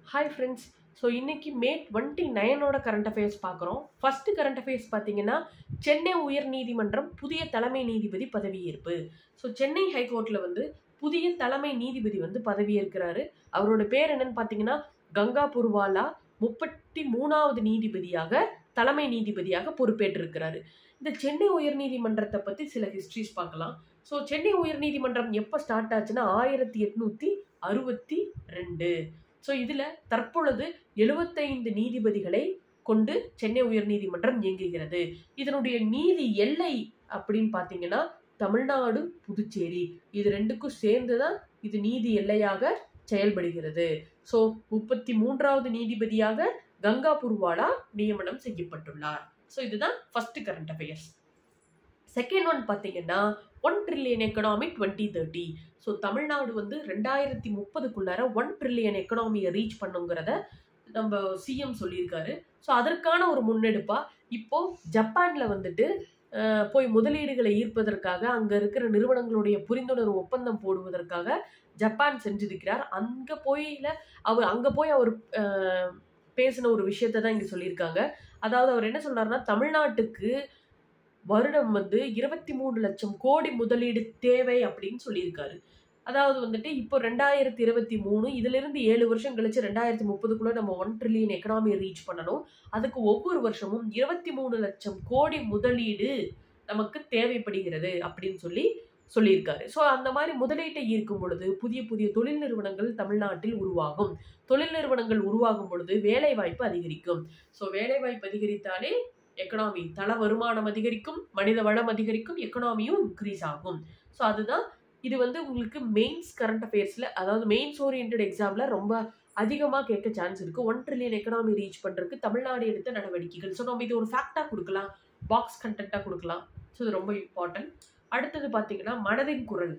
hi friends so இன்னைக்கு May twenty நைனோட current affairs பார்க்குறோம் ஃபர்ஸ்ட் கரண்ட் அஃபேர்ஸ் பார்த்தீங்கன்னா சென்னை உயர்நீதிமன்றம் புதிய தலைமை நீதிபதி பதவியேற்பு ஸோ சென்னை ஹைகோர்ட்டில் வந்து புதிய தலைமை நீதிபதி வந்து பதவியேற்கிறாரு அவரோட பேர் என்னன்னு பார்த்தீங்கன்னா கங்கா புர்வாலா முப்பத்தி மூணாவது நீதிபதியாக தலைமை நீதிபதியாக பொறுப்பேற்றிருக்கிறாரு இந்த சென்னை உயர்நீதிமன்றத்தை பற்றி சில ஹிஸ்ட்ரிஸ் பார்க்கலாம் ஸோ சென்னை உயர்நீதிமன்றம் எப்போ ஸ்டார்ட் ஆச்சுன்னா ஆயிரத்தி எட்நூற்றி அறுபத்தி ரெண்டு ஸோ இதில் தற்பொழுது எழுபத்தைந்து நீதிபதிகளை கொண்டு சென்னை உயர்நீதிமன்றம் இயங்குகிறது இதனுடைய நீதி எல்லை அப்படின்னு பார்த்தீங்கன்னா தமிழ்நாடு புதுச்சேரி இது ரெண்டுக்கும் சேர்ந்து தான் இது நீதி எல்லையாக செயல்படுகிறது ஸோ முப்பத்தி மூன்றாவது நீதிபதியாக கங்கா புர்வாலா நியமனம் செய்யப்பட்டுள்ளார் ஸோ இதுதான் first current affairs second one பார்த்தீங்கன்னா one trillion economy twenty thirty so Tamil Nadu வந்து ரெண்டாயிரத்தி முப்பதுக்குள்ளார ஒன் ட்ரில்லியன் எக்கனாமியை ரீச் பண்ணுங்கிறத நம்ம சிஎம் சொல்லியிருக்காரு ஸோ அதற்கான ஒரு முன்னெடுப்பா இப்போ ஜப்பான்ல வந்துட்டு அஹ், போய் முதலீடுகளை ஈர்ப்பதற்காக அங்க இருக்கிற நிறுவனங்களுடைய புரிந்துணர்வு ஒப்பந்தம் போடுவதற்காக ஜப்பான் சென்றிருக்கிறார் அங்க போயில அவர் அங்க போய் அவர் அஹ், பேசின ஒரு விஷயத்தை தான் இங்க சொல்லியிருக்காங்க அதாவது அவர் என்ன சொல்றாருன்னா தமிழ்நாட்டுக்கு வருடம் வந்து இருபத்தி மூணு லட்சம் கோடி முதலீடு தேவை அப்படின்னு சொல்லியிருக்காரு அதாவது வந்துட்டு இப்போ ரெண்டாயிரத்தி இருபத்தி மூணு இதுல இருந்து ஏழு வருஷம் கழிச்சு ரெண்டாயிரத்தி முப்பதுக்குள்ள நம்ம ஒன் ட்ரில்லியன் எக்கனாமியை ரீச் பண்ணணும் அதுக்கு ஒவ்வொரு வருஷமும் இருபத்தி மூணு லட்சம் கோடி முதலீடு நமக்கு தேவைப்படுகிறது அப்படின்னு சொல்லி சொல்லியிருக்காரு ஸோ அந்த மாதிரி முதலீட்டை ஈர்க்கும் பொழுது புதிய புதிய தொழில் நிறுவனங்கள் தமிழ்நாட்டில் உருவாகும் தொழில் நிறுவனங்கள் உருவாகும் பொழுது வேலை வாய்ப்பு அதிகரிக்கும் ஸோ வேலை வாய்ப்பு அதிகரித்தாலே எக்கனாமி தள வருமானம் அதிகரிக்கும் மனித வளம் அதிகரிக்கும் எக்கனாமியும் இன்க்ரீஸ் ஆகும் ஸோ அதுதான் இது வந்து உங்களுக்கு மெயின்ஸ் கரண்ட் அஃபேர்ஸில் அதாவது மெயின்ஸ் ஓரியன்ட் எக்ஸாமில் ரொம்ப அதிகமாக கேட்க சான்ஸ் இருக்குது ஒன் ட்ரில்லியன் எக்கனாமி ரீச் பண்ணுறதுக்கு தமிழ்நாடு எடுத்த நடவடிக்கைகள் ஸோ நம்ம இது ஒரு ஃபேக்டாக கொடுக்கலாம் பாக்ஸ் கண்டென்ட்டாக கொடுக்கலாம் ஸோ இது ரொம்ப இம்பார்ட்டன்ட் அடுத்தது பார்த்தீங்கன்னா மனதின் குரல்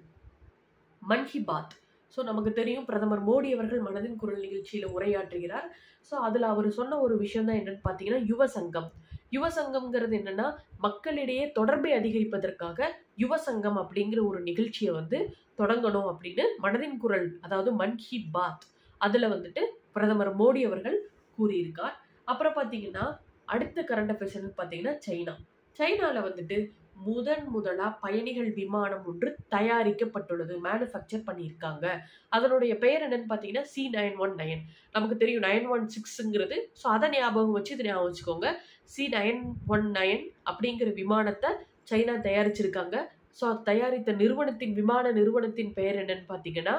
மன் கி பாத் ஸோ நமக்கு தெரியும் பிரதமர் மோடி அவர்கள் மனதின் குரல் நிகழ்ச்சியில் உரையாற்றுகிறார் ஸோ அதில் அவர் சொன்ன ஒரு விஷயம் தான் என்னன்னு பார்த்தீங்கன்னா யுவ சங்கம் யுவ சங்கம்ங்கிறது என்னன்னா மக்களிடையே தொடர்பை அதிகரிப்பதற்காக யுவ சங்கம் அப்படிங்கிற ஒரு நிகழ்ச்சியை வந்து தொடங்கணும் அப்படின்னு மனதின் குரல் அதாவது மன் கி பாத் அதில் வந்துட்டு பிரதமர் மோடி அவர்கள் கூறியிருக்கார் அப்புறம் பார்த்தீங்கன்னா அடுத்த கரண்ட் அஃபேர்ஸ் பார்த்தீங்கன்னா சைனா சைனாவில் வந்துட்டு முதன் முதலா பயணிகள் விமானம் ஒன்று தயாரிக்கப்பட்டுள்ளது மேனுஃபேக்சர் பண்ணியிருக்காங்க அதனுடைய பெயர் என்னன்னு பார்த்தீங்கன்னா சி நைன் ஒன் நைன் நமக்கு தெரியும் நைன் ஒன் சிக்ஸுங்கிறது ஸோ அதை ஞாபகம் வச்சு இதை ஞாபகம் வச்சுக்கோங்க சி நைன் ஒன் நைன் அப்படிங்கிற விமானத்தை சைனா தயாரிச்சிருக்காங்க ஸோ தயாரித்த நிறுவனத்தின் விமான நிறுவனத்தின் பெயர் என்னன்னு பார்த்தீங்கன்னா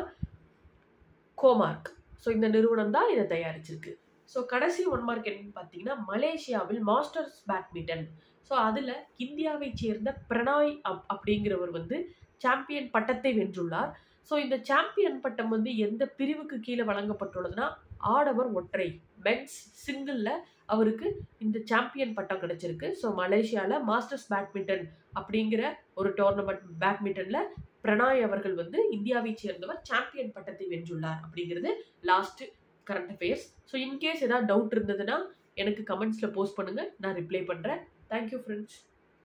கோமார்க் ஸோ இந்த நிறுவனம் தான் இதை தயாரிச்சிருக்கு ஸோ கடைசி ஒன் மார்க் என்னன்னு பார்த்தீங்கன்னா மலேசியாவில் மாஸ்டர்ஸ் பேட்மிண்டன் ஸோ அதில் இந்தியாவைச் சேர்ந்த பிரணாய் அப் அப்படிங்கிறவர் வந்து சாம்பியன் பட்டத்தை வென்றுள்ளார் ஸோ இந்த சாம்பியன் பட்டம் வந்து எந்த பிரிவுக்கு கீழே வழங்கப்பட்டுள்ளதுன்னா ஆடவர் ஒற்றை மென்ஸ் சிங்கிளில் அவருக்கு இந்த சாம்பியன் பட்டம் கிடைச்சிருக்கு ஸோ மலேசியாவில் மாஸ்டர்ஸ் பேட்மிண்டன் அப்படிங்கிற ஒரு டோர்னமெண்ட் பேட்மிண்டனில் பிரணாய் அவர்கள் வந்து இந்தியாவைச் சேர்ந்தவர் சாம்பியன் பட்டத்தை வென்றுள்ளார் அப்படிங்கிறது last current affairs so in case ஏதாவது டவுட் இருந்ததுன்னா எனக்கு கமெண்ட்ஸில் போஸ்ட் பண்ணுங்கள் நான் ரிப்ளை பண்ணுறேன் தேங்க்யூ ஃப்ரெண்ட்ஸ்